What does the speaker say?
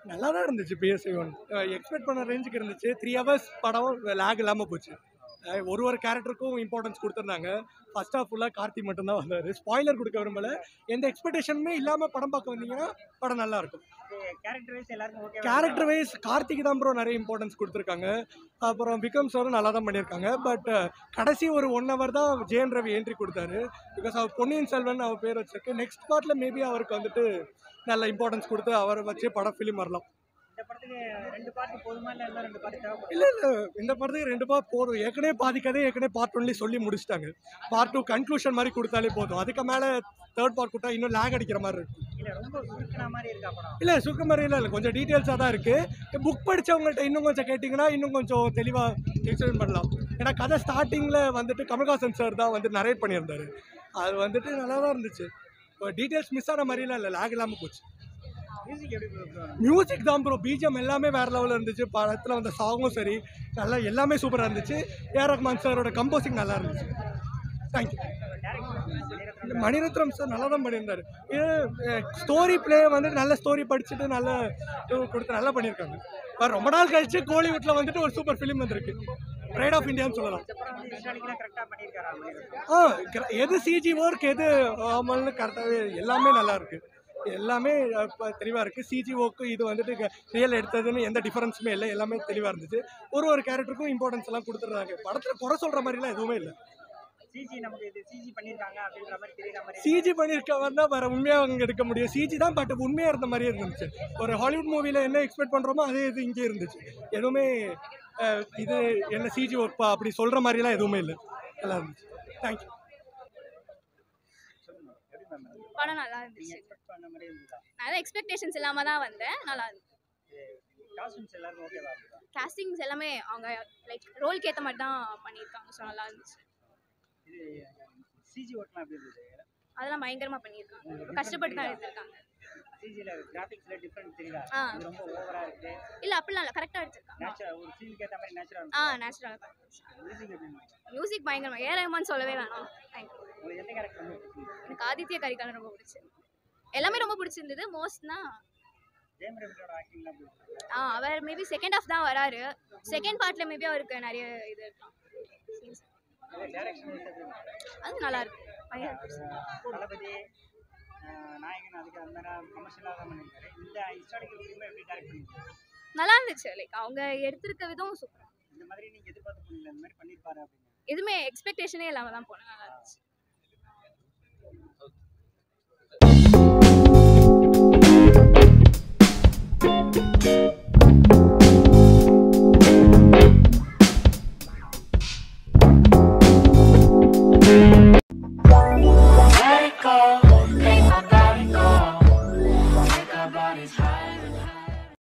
நல்லா தான் இருந்துச்சு பிஎஸ்ஐ ஒன் எக்ஸ்பெக்ட் பண்ண ரேஞ்சுக்கு இருந்துச்சு த்ரீ ஹவர்ஸ் படம் லேக் இல்லாமல் போச்சு அஹ் ஒரு ஒரு கேரக்டருக்கும் இம்பார்ட்டன்ஸ் கொடுத்துருந்தாங்க ஃபர்ஸ்ட் ஹாஃப் ஃபுல்லாக கார்த்தி மட்டும்தான் வந்தார் ஸ்பாய்லர் கொடுக்க விரும்பல எந்த எக்ஸ்பெக்டேஷனுமே இல்லாமல் படம் பார்க்க வந்தீங்கன்னா படம் நல்லா இருக்கும் கேரக்டர் வைஸ் எல்லாருக்கும் ஓகே கேரக்டர் வைஸ் கார்த்திக் தான் ப்ரோ நிறைய இம்பார்ட்டன்ஸ் கொடுத்துருக்காங்க அப்புறம் விக்ரம் சாரும் நல்லா தான் பண்ணியிருக்காங்க பட் கடைசி ஒரு ஒன் ஹவர் தான் ஜெயன் ரவி என்ட்ரி கொடுத்தாரு பிகாஸ் அவர் பொன்னியின் செல்வன் அவர் பேர் வச்சிருக்கு நெக்ஸ்ட் பார்ட்டில் மேபி அவருக்கு வந்துட்டு நல்ல இம்பார்ட்டன்ஸ் கொடுத்து அவரை வச்சு படம் ஃபிலிம் வரலாம் இந்த படத்துக்கு ரெண்டு பாட்டு போதுமா இல்லை இன்னும் ரெண்டு பாட்டு தேவைப்படும் இல்லை இல்லை இந்த படத்துக்கு ரெண்டு பார்ட் போதும் ஏற்கனவே பாதி கதையை ஏற்கனவே பார்ட் ஒன்லி சொல்லி முடிச்சிட்டாங்க பார்ட் டூ கன்க்ளூஷன் மாதிரி கொடுத்தாலே போதும் அதுக்கு மேலே தேர்ட் பார்ட் கொடுத்தா இன்னும் லேக் அடிக்கிற மாதிரி இருக்கும் இல்லை ரொம்ப சுருக்கின மாதிரி இருக்கா படம் இல்லை சுருக்க மாதிரி இல்லை இல்லை கொஞ்சம் டீட்டெயில்ஸாக தான் இருக்குது புக் படித்தவங்கள்ட்ட இன்னும் கொஞ்சம் கேட்டிங்கன்னா இன்னும் கொஞ்சம் தெளிவாக எக்ஸ்பிளைன் பண்ணலாம் ஏன்னா கதை ஸ்டார்டிங்கில் வந்துட்டு கமல்ஹாசன் சார் தான் வந்து நரேட் பண்ணியிருந்தாரு அது வந்துட்டு நல்லா தான் இருந்துச்சு இப்போ டீட்டெயில்ஸ் மிஸ் ஆன மாதிரிலாம் இல்லை லேக் இல்லாமல் போச்சு மியூசிக் எப்படி bro? மியூசிக் தான் ப்ரோ பிஜிஎம் எல்லாமே வேறு லெவலில் இருந்துச்சு படத்தில் வந்த சாங்கும் சரி நல்லா எல்லாமே சூப்பராக இருந்துச்சு ஏஆர் ரஹ்மான் சாரோட கம்போசிங் நல்லா இருந்துச்சு தேங்க்யூ மணிரத்னம் சார் நல்லா தான் பண்ணியிருந்தாரு இது ஸ்டோரி ப்ளே வந்து நல்ல ஸ்டோரி படிச்சுட்டு நல்ல இது கொடுத்து நல்லா பண்ணியிருக்காங்க இப்போ ரொம்ப நாள் கழிச்சு கோலிவுட்டில் வந்துட்டு ஒரு சூப்பர் ஃபிலிம் வந்திருக்கு ப்ரைட் ஆஃப் இந்தியான்னு சொல்லலாம் இந்த படம் வந்து ஹிஸ்டாரிக்கலாக கரெக்டாக பண்ணியிருக்காரா மணிரத்னம்? ஆ க- எது சிஜி ஒர்க் எது ஆமல்னு கரெக்டாகவே எல்லாமே நல்லா இருக்கு எல்லாமே இப்போ தெளிவாக இருக்குது சிஜி ஒர்க்கு இது வந்துட்டு ரியல் எடுத்ததுன்னு எந்த டிஃபரன்ஸுமே இல்லை எல்லாமே தெளிவாக இருந்துச்சு ஒரு ஒரு கேரக்டருக்கும் இம்பார்ட்டன்ஸ் எல்லாம் கொடுத்துருந்தாங்க படத்தில் குறை சொல்கிற மாதிரிலாம் எதுவுமே இல்லை சிஜி நமக்கு இது சிஜி பண்ணியிருக்காங்க அப்படின்ற மாதிரி தெரியற மாதிரி சிஜி பண்ணியிருக்க வந்தால் வேறு உண்மையாக அவங்க எடுக்க முடியும் சிஜி தான் பட் உண்மையாக இருந்த மாதிரியே இருந்துச்சு ஒரு ஹாலிவுட் மூவியில் என்ன எக்ஸ்பெக்ட் பண்ணுறோமோ அதே இது இங்கே இருந்துச்சு எதுவுமே அஹ், இது என்ன சிஜி ஒர்க்பா அப்படி சொல்கிற மாதிரிலாம் எதுவுமே இல்லை நல்லா இருந்துச்சு தேங்க்யூ படம் நல்லா இருந்துச்சு எக்ஸ்பெக்ட் பண்ண மாதிரி இருந்ததா நான் எக்ஸ்பெக்டேஷன்ஸ் இல்லாம தான் வந்தேன் நல்லா இருந்துச்சு காஸ்டியூம்ஸ் எல்லாருக்கும் ஓகேவா இருந்ததா காஸ்டிங்ஸ் எல்லாமே அவங்க லைக் ரோல்க்கு ஏற்ற மாதிரி தான் பண்ணியிருக்காங்க ஸோ நல்லா இருந்துச்சு இது சிஜி ஒர்க்லாம் எப்படி இருந்தது அதெல்லாம் பயங்கரமாக பண்ணியிருக்காங்க கஷ்டப்பட்டு தான் எடுத்திருக்காங்க சிஜியில் கிராஃபிக்ஸில் டிஃப்ரெண்ட் தெரியுதா ஆ. இது ரொம்ப ஓவராக இருக்குது இல்லை அப்படிலாம் இல்லை கரெக்டாக எடுத்திருக்காங்க நேச்சுரல் ஒரு சீனுக்கு ஏற்ற மாதிரி நேச்சுரல் ஆ நேச்சுரலாக மியூசிக் எப்படி இருந்துச்சு? மியூசிக் பயங்கரமாக ஏ ரஹ்மான் சொல்லவே வேணாம் தேங்க்யூ உங்களுக்கு எந்த கேரக்டர் ரொம்ப பிடிச்சிருந்தது எனக்கு ஆதித்ய கரிகாலன் ரொம்ப பிடிச்சிருந்தது எல்லாமே ரொம்ப பிடிச்சிருந்தது மோஸ்ட்னா ஜெயம் ரவியோட ஆக்டிங்லாம் பிடிச்சிருந்தது ஆ அவர் மேபி செகண்ட் ஹாஃப் தான் வராரு செகண்ட் பார்ட்ல மேபி அவருக்கு நிறைய இது இருக்கலாம் scenes. டேரக்ஷன் எப்படி இருந்தது அது நல்லா இருக்கு பயங்கர தளபதி ஆஹ், நாயகன் அதுக்கு அந்த கமர்ஷியலாக தான் பண்ணியிருக்காரு இந்த ஹிஸ்டாரிக்கல் ஃபிலிமை எப்படி டேரக்ட் பண்ணியிருக்காரு நல்லா இருந்துச்சு லைக் அவங்க எடுத்திருக்க விதம் சூப்பர் இந்த மாதிரி நீங்கள் எதிர்பார்த்து பண்ணல இந்த மாதிரி பண்ணியிருப்பாரு அப்படின்னு எதுவுமே எக்ஸ்பெக்டேஷனே இல்லாம தான் போனேன் நல்லா இருந்துச்சு